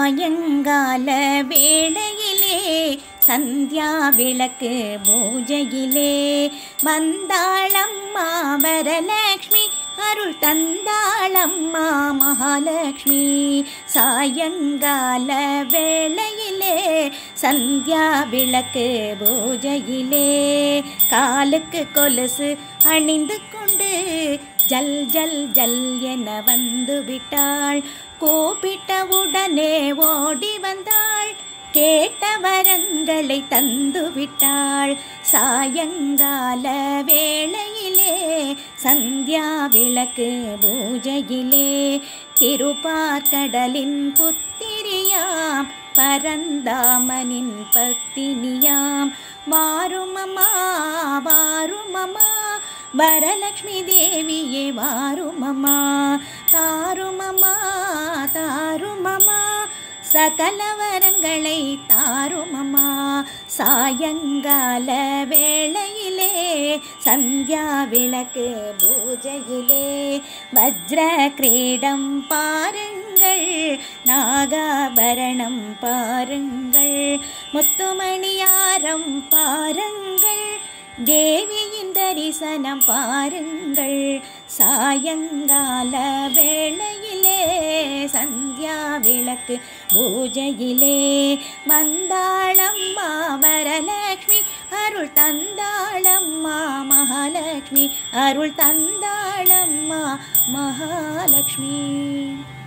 சாயங்கால வேளையிலே சந்தியா விளக்கு பூஜையிலே வந்தாளம்மா வரலக்ஷ்மி அருள் தந்தாளம்மா மகாலட்சுமி சாயங்கால வேளையிலே சந்தியா விளக்கு பூஜையிலே காலுக்கு கொலுசு அணிந்து கொண்டு ஜல் ஜல் ஜல் என வந்து விட்டாள் கூப்பிட்டவுடனே ஓடி வந்தாள் கேட்ட வரங்களை தந்து விட்டாள் சாயங்கால வேளையிலே சந்தியா விளக்கு பூஜையிலே திருப்பார்கடலின் புத்திரியாம் பரந்தாமனின் பத்தினியாம் வாருமம்மா வாருமம்மா வரலக்ஷ்மி தேவியே வாருமம்மா தாருமம்மா தாருமம்மா சகல வரங்களை தாருமம்மா சாயங்கால வேளையிலே சந்தியா விளக்கு பூஜையிலே வஜ்ர கிரீடம் பாருங்கள் நாகாபரணம் பாருங்கள் முத்துமணியாரம் பாருங்கள் தேவியின் தரிசனம் பாருங்கள் சாயங்கால வேளையிலே சந்தியா விளக்கு பூஜையிலே வந்தாளம்மா வரலக்ஷ்மி அருள் தந்தாளம்மா மகாலட்சுமி அருள் தந்தாளம்மா மகாலட்சுமி